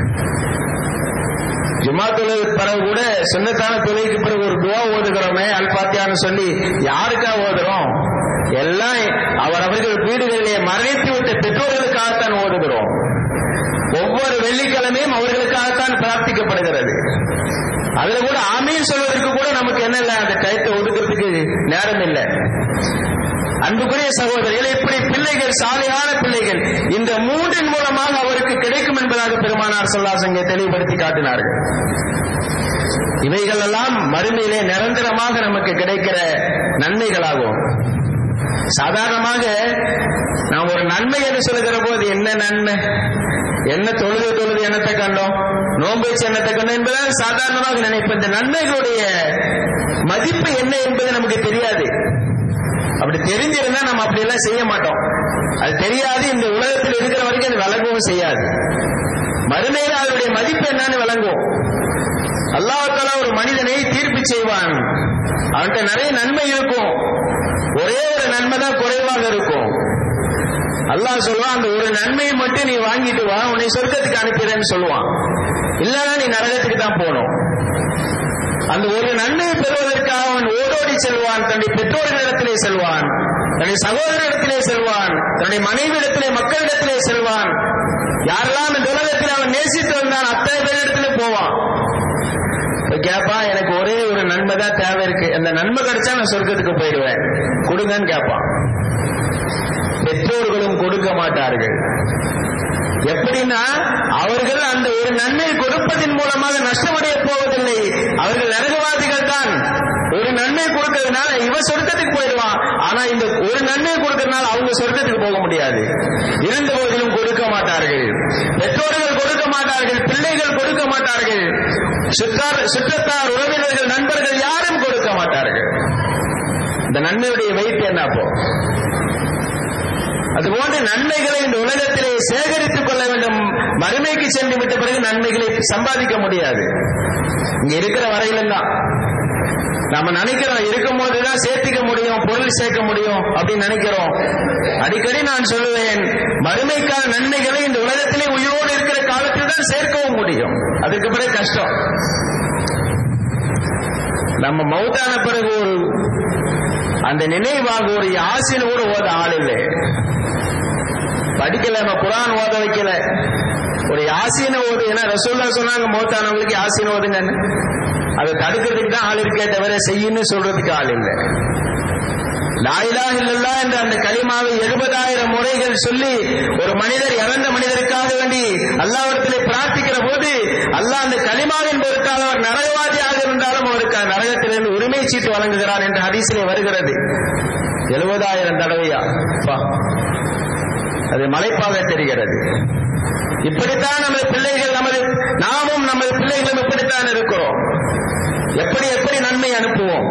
ஜும்மா தொழுகை பிறகு கூட சுண்ணத்தான தொழுகைக்கு பிறகு ஒரு துவா ஓதுகிறோமே அல்பாத்தியான்னு சொல்லி யாருக்கா ஓதுறோம் எல்லாம் அவரவர்கள் வீடுகளிலே மறைத்து விட்ட பெற்றோர்களுக்காகத்தான் ஓதுகிறோம் ஒவ்வொரு வெள்ளிக்கிழமையும் அவர்களுக்காகத்தான் பிரார்த்திக்கப்படுகிறது அதுல கூட ஆமீன் சொல்வதற்கு கூட நமக்கு என்ன இல்லை அந்த டயத்தை ஒதுக்கிறதுக்கு நேரம் இல்லை அன்புக்குரிய சகோதரர்கள் இப்படி பிள்ளைகள் சாலையான பிள்ளைகள் இந்த மூன்றின் மூலமாக அவருக்கு கிடைக்கும் என்பதாக பெருமானார் சொல்லாசங்க தெளிவுபடுத்தி காட்டினார்கள் இவைகள் எல்லாம் மறுமையிலே நிரந்தரமாக நமக்கு கிடைக்கிற நன்மைகளாகும் சாதாரணமாக நாம் ஒரு நன்மை என்று சொல்லுகிற போது என்ன நன்மை என்ன தொழுது தொழுது என்னத்தை கண்டோம் நோன்பு வச்சு என்னத்தை கண்டோம் என்பதால் சாதாரணமாக நினைப்போம் இந்த நன்மைகளுடைய மதிப்பு என்ன என்பது நமக்கு தெரியாது அப்படி தெரிஞ்சிருந்தா நம்ம அப்படி எல்லாம் செய்ய மாட்டோம் அது தெரியாது இந்த உலகத்தில் இருக்கிற வரைக்கும் அது விளங்கவும் செய்யாது மறுமையில் அதனுடைய மதிப்பு என்னன்னு விளங்கும் அல்லாஹால ஒரு மனிதனை தீர்ப்பு செய்வான் அவன்கிட்ட நிறைய நன்மை இருக்கும் ஒரே ஒரு நன்மை தான் குறைவாக இருக்கும் அல்லாஹ் சொல்லுவான் அந்த ஒரு நன்மையை மட்டும் நீ வாங்கிட்டு வா உன்னை சொர்க்கத்துக்கு அனுப்பிடுறேன்னு சொல்லுவான் இல்லைன்னா நீ நரகத்துக்கு தான் போகணும் அந்த ஒரு நன்மையை பெறுவதற்காக அவன் ஓடோடி செல்வான் தன்னுடைய பெற்றோர்களிடத்திலே செல்வான் தன்னுடைய சகோதரரிடத்திலே செல்வான் தன்னுடைய மனைவியிடத்திலே மக்களிடத்திலே செல்வான் யாரெல்லாம் இந்த உலகத்தில் அவன் நேசித்து வந்தான் அத்தனை பேரிடத்திலே போவான் இப்ப கேட்பான் எனக்கு ஒரே ஒரு நன்மை தான் தேவை இருக்கு அந்த நன்மை கிடைச்சா நான் சொர்க்கத்துக்கு போயிடுவேன் கொடுங்கன்னு கேட்பான் பெற்றோர்களும் கொடுக்க மாட்டார்கள் எப்படின்னா அவர்கள் அந்த ஒரு நன்மை கொடுப்பதன் மூலமாக நஷ்டமடைய போவதில்லை அவர்கள் நரகவாதிகள் தான் ஒரு நன்மை கொடுக்கறதுனால இவன் சொர்க்கத்துக்கு போயிடுவான் ஆனா இந்த ஒரு நன்மை கொடுக்கறதுனால அவங்க சொர்க்கத்துக்கு போக முடியாது இருந்த போதிலும் கொடுக்க மாட்டார்கள் பெற்றோர்கள் கொடுக்க மாட்டார்கள் பிள்ளைகள் கொடுக்க மாட்டார்கள் சுற்றார் சுற்றத்தார் உறவினர்கள் நண்பர்கள் யாரும் கொடுக்க மாட்டார்கள் இந்த நன்மையுடைய வெயிட் என்ன அப்போ அதுபோன்ற நன்மைகளை இந்த உலகத்திலே சேகரித்துக் கொள்ள வேண்டும் மறுமைக்கு சென்று விட்ட பிறகு நன்மைகளை சம்பாதிக்க முடியாது இங்க இருக்கிற வரையிலும் தான் நாம நினைக்கிறோம் இருக்கும் போதுதான் சேர்த்திக்க முடியும் பொருள் சேர்க்க முடியும் அப்படின்னு நினைக்கிறோம் அடிக்கடி நான் சொல்லுவேன் மறுமைக்கான நன்மைகளை இந்த உலகத்திலே உயிரோடு இருக்கிற காலத்தில் தான் சேர்க்கவும் முடியும் அதுக்கு பிறகு கஷ்டம் நம்ம மௌத்தான பிறகு ஒரு அந்த நினைவாக ஒரு யாசின் கூட ஓத ஆள் இல்லை படிக்கல நம்ம குரான் ஓத வைக்கல ஒரு யாசீன ஓது ஏன்னா ரசூல்லா சொன்னாங்க மௌத்தானவங்களுக்கு யாசீன் ஓதுங்கன்னு அதை தடுக்கிறதுக்கு தான் ஆள் இருக்கே தவிர செய்யுன்னு சொல்றதுக்கு ஆள் இல்லை லாயிலா இல்லல்லா என்ற அந்த களிமாவை எழுபதாயிரம் முறைகள் சொல்லி ஒரு மனிதர் இறந்த மனிதருக்காக வேண்டி அல்லாவிடத்திலே பிரார்த்திக்கிற போது அல்லாஹ் அந்த களிமாவின் பொருட்டால் அவர் நரகவாதியாக இருந்தாலும் அவருக்கு நரகத்திலிருந்து உரிமை சீட்டு வழங்குகிறார் என்ற ஹதீசிலே வருகிறது எழுபதாயிரம் தடவையா பா அது மலைப்பாக தெரிகிறது இப்படித்தான் நமது பிள்ளைகள் நமது நாமும் நமது பிள்ளைகளும் இப்படித்தான் இருக்கிறோம் எப்படி எப்படி நன்மை அனுப்புவோம்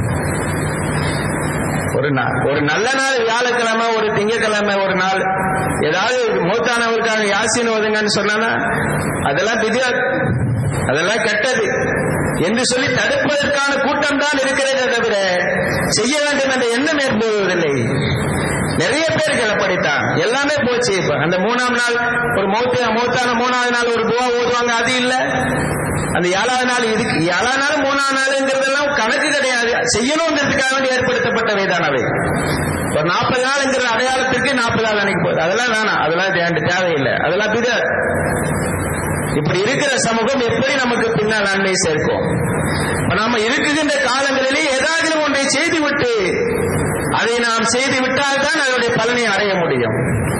ஒரு நாள் ஒரு நல்ல நாள் வியாழக்கிழமை ஒரு திங்கக்கிழமை ஒரு நாள் ஏதாவது மூத்தானவருக்காக யாசின் ஓதுங்கன்னு சொன்னானா அதெல்லாம் விதியா அதெல்லாம் கெட்டது என்று சொல்லி தடுப்பதற்கான கூட்டம் தான் இருக்கிறதே தவிர செய்ய வேண்டும் என்ற எண்ணம் ஏற்படுவதில்லை நிறைய பேர்கள் அப்படித்தான் எல்லாமே போச்சு இப்ப அந்த மூணாம் நாள் ஒரு மௌத்த மௌத்தான மூணாவது நாள் ஒரு துவா ஓதுவாங்க அது இல்ல அந்த ஏழாவது நாள் இதுக்கு ஏழாவது நாள் மூணாவது நாளுங்கிறதெல்லாம் கணக்கு கிடையாது செய்யணுங்கிறதுக்காக வேண்டி ஏற்படுத்தப்பட்டவை தான் அவை ஒரு நாற்பது நாள்ங்கிற அடையாளத்திற்கு நாற்பது நாள் அன்னைக்கு போகுது அதெல்லாம் வேணாம் அதெல்லாம் தே- தேவையில்லை அதெல்லாம் பித இப்படி இருக்கிற சமூகம் எப்படி நமக்கு பின்னால் நன்மை சேர்க்கும் இப்ப நாம இருக்குகின்ற காலங்களிலே ஏதாவது ஒன்றை செய்துவிட்டு அதை நாம் செய்து விட்டால் தான் அதனுடைய பலனை அடைய முடியும்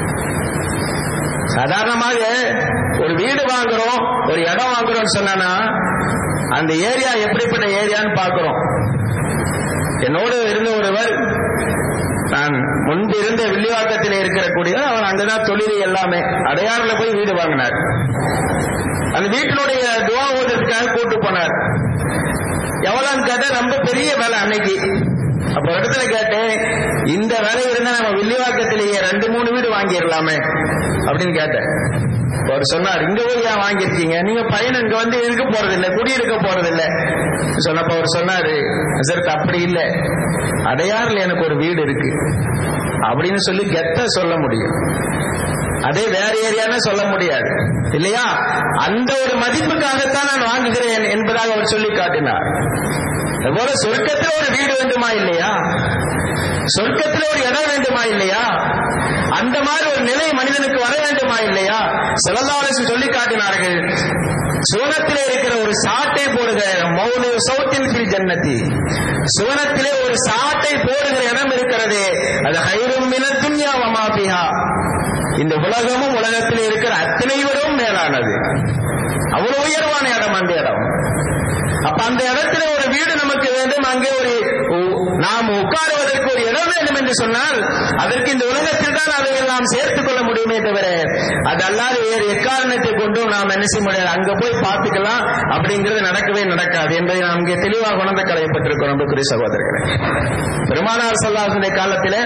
சாதாரணமாக ஒரு வீடு வாங்குறோம் ஒரு இடம் வாங்குறோம்னு சொன்னா அந்த ஏரியா எப்படிப்பட்ட ஏரியான்னு பார்க்கிறோம் என்னோடு இருந்த ஒருவர் நான் முன்பு இருந்த வில்லிவாக்கத்தில் இருக்கிற கூடிய அவர் அங்கதான் தொழில் எல்லாமே அடையாறுல போய் வீடு வாங்கினார் அந்த வீட்டினுடைய துவா ஓதுறதுக்காக கூட்டு போனார் எவ்வளவுன்னு கேட்டா ரொம்ப பெரிய வேலை அன்னைக்கு அப்ப ஒரு இடத்துல கேட்டேன் இந்த வேலை இருந்தா நம்ம வில்லிவாக்கத்திலேயே ரெண்டு மூணு வீடு வாங்கிடலாமே அப்படின்னு கேட்டேன் அப்ப அவர் சொன்னார் இங்க போய் ஏன் வாங்கியிருக்கீங்க நீங்க பையன் இங்க வந்து இருக்க போறது இல்ல குடியிருக்க போறது இல்ல சொன்னப்ப அவர் சொன்னாரு சார் அப்படி இல்ல அடையாறுல எனக்கு ஒரு வீடு இருக்கு அப்படின்னு சொல்லி கெத்த சொல்ல முடியும் அதே வேற ஏரியான்னு சொல்ல முடியாது இல்லையா அந்த ஒரு மதிப்புக்காகத்தான் நான் வாங்குகிறேன் என்பதாக அவர் சொல்லி காட்டினார் அதுபோல சொர்க்கத்தில் ஒரு வீடு வேண்டுமா இல்லையா சொர்க்கத்தில் ஒரு இடம் வேண்டுமா இல்லையா அந்த மாதிரி ஒரு நிலை மனிதனுக்கு வர வேண்டுமா இல்லையா செலந்தாலசு சொல்லி காட்டினார்கள் சுவனத்திலே இருக்கிற ஒரு சாட்டை போடுகிற மௌன சௌத்தின் ஃபில் ஜன்னதி சுவனத்திலே ஒரு சாட்டை போடுகிற இடம் இருக்கிறதே அது ஹைரும் மின துன்யா வமாபிஹா இந்த உலகமும் உலகத்தில் இருக்கிற அத்தனை விடவும் மேலானது அவ்வளவு உயர்வான இடம் அந்த இடம் அப்ப அந்த இடத்துல ஒரு வீடு நமக்கு வேண்டும் அங்கே ஒரு நாம் உட்காருவதற்கு ஒரு இடம் வேண்டும் என்று சொன்னால் அதற்கு இந்த உலகத்தில் தான் அதை நாம் சேர்த்துக் கொள்ள முடியுமே தவிர அது அல்லாது வேறு எக்காரணத்தை கொண்டும் நாம் என்ன செய்ய முடியாது அங்க போய் பார்த்துக்கலாம் அப்படிங்கிறது நடக்கவே நடக்காது என்பதை நாம் இங்கே தெளிவாக உணர்ந்து கலையப்பட்டிருக்கிறோம் அன்புக்குரிய சகோதரர்களே பெருமானார் சொல்லாசனுடைய காலத்திலே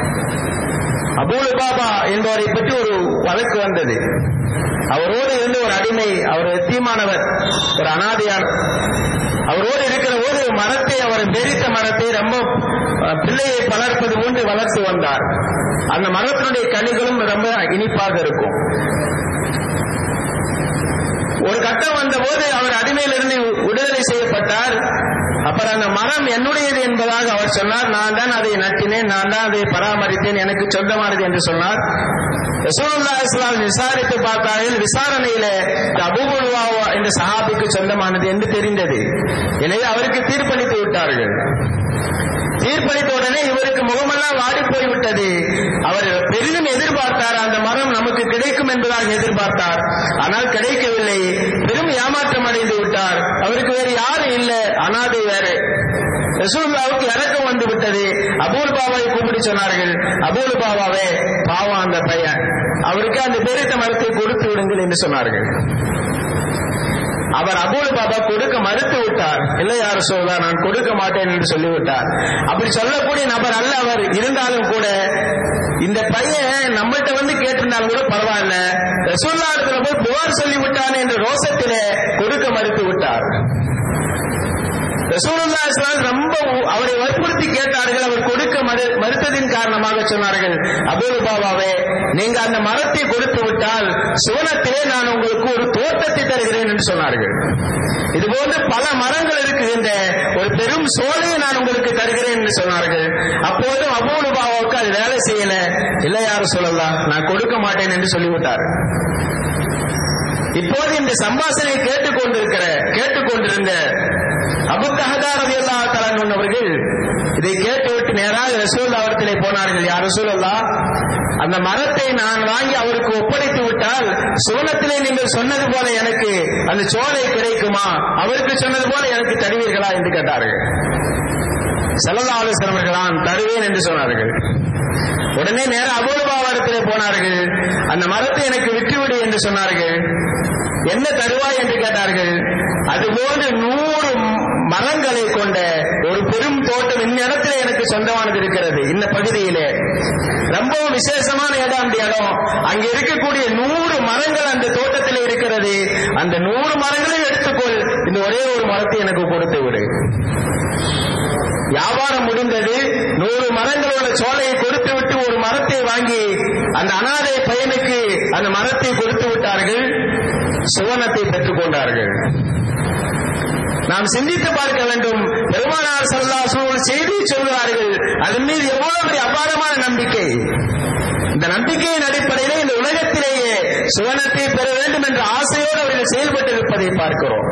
அபூலு பாபா என்பவரை பற்றி ஒரு வழக்கு வந்தது அவரோடு இருந்த ஒரு அடிமை அவர் எத்தியமானவர் ஒரு அனாதையான அவரோடு இருக்கிற ஒரு மரத்தை அவர் வெறித்த மரத்தை ரொம்ப அஹ், பிள்ளையை வளர்ப்பது போன்று வளர்த்து வந்தார் அந்த மரத்தினுடைய கனிகளும் ரொம்ப இனிப்பாக இருக்கும் ஒரு கட்டம் வந்தபோது அவர் அடிமையிலிருந்து விடுதலை செய்யப்பட்டார் அப்புறம் அந்த மரம் என்னுடையது என்பதாக அவர் சொன்னார் நான் தான் அதை நட்டினேன் நான் தான் அதை பராமரித்தேன் எனக்கு சொந்தமானது என்று சொன்னார் ரசூலுல்லா இஸ்லாம் விசாரித்து பார்த்தார்கள் விசாரணையில அபூபுல்வா இந்த சஹாபிக்கு சொந்தமானது என்று தெரிந்தது எனவே அவருக்கு தீர்ப்பளித்து விட்டார்கள் தீர்ப்பளித்த உடனே இவருக்கு முகமெல்லாம் வாடி போய்விட்டது அவர் பெரிதும் எதிர்பார்த்தார் அந்த மரம் நமக்கு கிடைக்கும் என்பதாக எதிர்பார்த்தார் ஆனால் கிடைக்கவில்லை பெரும் ஏமாற்றம் அடைந்து விட்டார் அவருக்கு வேறு யாரும் இல்லை அனாதை வேறு ரசூல்லாவுக்கு இறக்கம் வந்து விட்டது அபூல் பாபாவை கூப்பிட்டு சொன்னார்கள் அபூல் பாபாவே பாவம் அந்த பையன் அவருக்கு அந்த பெரித்த மரத்தை கொடுத்து விடுங்கள் என்று சொன்னார்கள் அவர் அபூல் பாபா கொடுக்க மறுத்து விட்டார் இல்லை யார் சொல்றா நான் கொடுக்க மாட்டேன் என்று சொல்லிவிட்டார் அப்படி சொல்லக்கூடிய நபர் அல்ல அவர் இருந்தாலும் கூட இந்த பையன் நம்மள்கிட்ட வந்து கேட்டிருந்தாலும் கூட பரவாயில்ல ரசூல்லா இடத்துல போய் புகார் சொல்லி விட்டானே என்ற ரோசத்திலே கொடுக்க மறுத்து விட்டார் ரசூலுல்லா இஸ்லாம் ரொம்ப அவரை வற்புறுத்தி கேட்டார்கள் அவர் கொடுக்க மறு- மறுத்ததின் காரணமாக சொன்னார்கள் அபூல் பாபாவே நீங்க அந்த மரத்தை கொடுத்து விட்டால் சுவனத்திலே நான் உங்களுக்கு ஒரு தோட்டத்தை தருகிறேன் என்று சொன்னார்கள் இது போன்று பல மரங்கள் இருக்குகின்ற ஒரு பெரும் சோலையை நான் உங்களுக்கு தருகிறேன் என்று சொன்னார்கள் அப்போதும் அபூல் பாபாவுக்கு அது வேலை செய்யல இல்லை யாரும் சொல்லலாம் நான் கொடுக்க மாட்டேன் என்று சொல்லிவிட்டார் இப்போது இந்த சம்பாஷணை கேட்டுக்கொண்டிருக்கிற கேட்டுக்கொண்டிருந்த அபு கஹதா ரலியல்லா தலான் அவர்கள் இதை கேட்டுவிட்டு நேராக ரசூல் அவர்களை போனார்கள் யார் ரசூலல்லா அந்த மரத்தை நான் வாங்கி அவருக்கு ஒப்படைத்து விட்டால் சுவனத்திலே நீங்கள் சொன்னது போல எனக்கு அந்த சோலை கிடைக்குமா அவருக்கு சொன்னது போல எனக்கு தருவீர்களா என்று கேட்டார்கள் செல்லல்லா ஆலோசனவர்களான் தருவேன் என்று சொன்னார்கள் உடனே நேர அபூர்வாவரத்திலே போனார்கள் அந்த மரத்தை எனக்கு விட்டுவிடு என்று சொன்னார்கள் என்ன தருவாய் என்று கேட்டார்கள் அதுபோன்று நூறு மரங்களை கொண்ட ஒரு பெரும் தோட்டம் இந்த இடத்துல எனக்கு சொந்தமானது இருக்கிறது இந்த பகுதியிலே ரொம்பவும் விசேஷமான இடம் அந்த இடம் அங்க இருக்கக்கூடிய நூறு மரங்கள் அந்த தோட்டத்தில் இருக்கிறது அந்த நூறு மரங்களையும் எடுத்துக்கொள் இந்த ஒரே ஒரு மரத்தை எனக்கு கொடுத்து விடு வியாபாரம் முடிந்தது நூறு மரங்கள் உள்ள சோலையை கொடுத்து விட்டு ஒரு மரத்தை வாங்கி அந்த அனாதை பையனுக்கு அந்த மரத்தை கொடுத்து விட்டார்கள் சுவனத்தை பெற்றுக் கொண்டார்கள் நாம் சிந்தித்து பார்க்க வேண்டும் பெருமானார் சல்லாசு ஒரு செய்தியை சொல்கிறார்கள் அதன் மீது எவ்வளவு பெரிய அபாரமான நம்பிக்கை இந்த நம்பிக்கையின் அடிப்படையிலே இந்த உலகத்திலேயே சுவனத்தை பெற வேண்டும் என்ற ஆசையோடு அவர்கள் செயல்பட்டு இருப்பதை பார்க்கிறோம்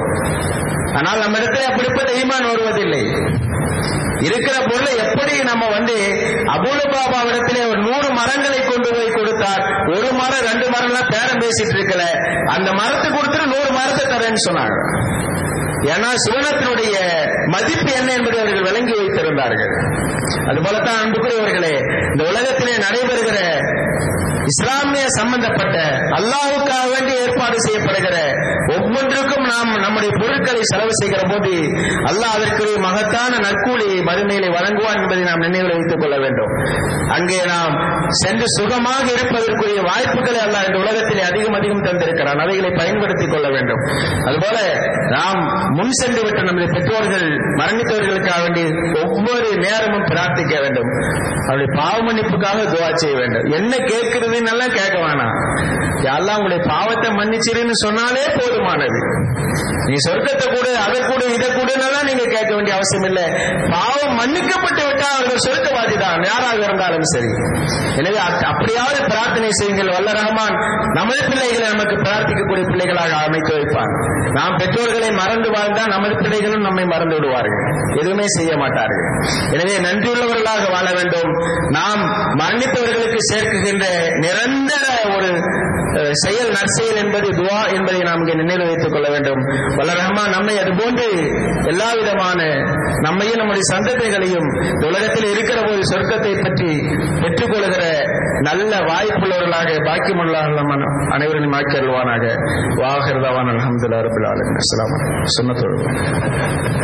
ஆனால் நம்ம இடத்துல அப்படிப்பட்ட ஈமான் வருவதில்லை இருக்கிற பொருளை எப்படி நம்ம வந்து அபூல பாபா இடத்திலே ஒரு நூறு மரங்களை கொண்டு போய் கொடுத்தார் ஒரு மரம் ரெண்டு மரம்லாம் பேரம் பேசிட்டு இருக்கல அந்த மரத்தை கொடுத்துட்டு நூறு மரத்தை தரேன்னு சொன்னாங்க ஏன்னா சிவனத்தினுடைய மதிப்பு என்ன என்பதை அவர்கள் விளங்கி வைத்திருந்தார்கள் அதுபோலத்தான் அன்புக்குரியவர்களே இந்த உலகத்திலே நடைபெறுகிற இஸ்லாமிய சம்பந்தப்பட்ட அல்லாஹுக்காக வேண்டி ஏற்பாடு செய்யப்படுகிற ஒவ்வொன்றுக்கும் நாம் நம்முடைய பொருட்களை செலவு செய்கிற போது அல்லாஹ் அதற்கு ஒரு மகத்தான நற்கூலி மறுமையிலே வழங்குவான் என்பதை நாம் நினைவில் வைத்துக் கொள்ள வேண்டும் அங்கே நாம் சென்று சுகமாக இருப்பதற்குரிய வாய்ப்புகளை அல்லாஹ் இந்த உலகத்திலே அதிகம் அதிகம் தந்திருக்கிறான் அவைகளை பயன்படுத்திக் கொள்ள வேண்டும் அதுபோல நாம் முன் சென்று விட்ட நம்முடைய பெற்றோர்கள் மரணித்தவர்களுக்காக வேண்டி ஒவ்வொரு நேரமும் பிரார்த்திக்க வேண்டும் அவருடைய பாவ மன்னிப்புக்காக துவா செய்ய வேண்டும் என்ன கேட்கிறதுன்னு எல்லாம் கேட்க வேணாம் யாரெல்லாம் உங்களுடைய பாவத்தை மன்னிச்சிருன்னு சொன்னாலே போதுமானது நீ சொர்க்கத்தை கூட அதை கூட இதை கூடலாம் நீங்க கேட்க வேண்டிய அவசியம் இல்லை பாவம் மன்னிக்கப்பட்டு விட்டால் அவர்கள் சொர்க்கவாதி தான் யாராக இருந்தாலும் சரி எனவே அப்- அப்படியாவது பிரார்த்தனை செய்யுங்கள் வல்ல ரஹ்மான் நமது பிள்ளைகளை நமக்கு பிரார்த்திக்கக்கூடிய பிள்ளைகளாக அமைத்து வைப்பான் நாம் பெற்றோர்களை மறந்து வாழ்ந்தால் நமது பிள்ளைகளும் நம்மை மறந்து விடுவார்கள் எதுவுமே செய்ய மாட்டார்கள் எனவே நன்றியுள்ளவர்களாக வாழ வேண்டும் நாம் மரணித்தவர்களுக்கு சேர்க்குகின்ற நிரந்தர ஒரு அஹ், செயல் நற்செயல் என்பது துவா என்பதை நாம் இங்கே நினைவில் வைத்துக் கொள்ள வேண்டும் வல்ல ரஹ்மான் நம்மை அதுபோன்று எல்லா விதமான நம்மையும் நம்முடைய சந்ததிகளையும் இந்த உலகத்தில் இருக்கிற போது சொர்க்கத்தை பற்றி பெற்றுக்கொள்கிற நல்ல வாய்ப்புள்ளவர்களாக பாக்கியமுள்ளவர்கள் நம்ம அனைவரையும் ஆக்கி அல்வானாக வாகிருதவான் அலமதுல்லா ரபுல் ஆலமின் அஸ்லாம் சுன்னத்தொழுது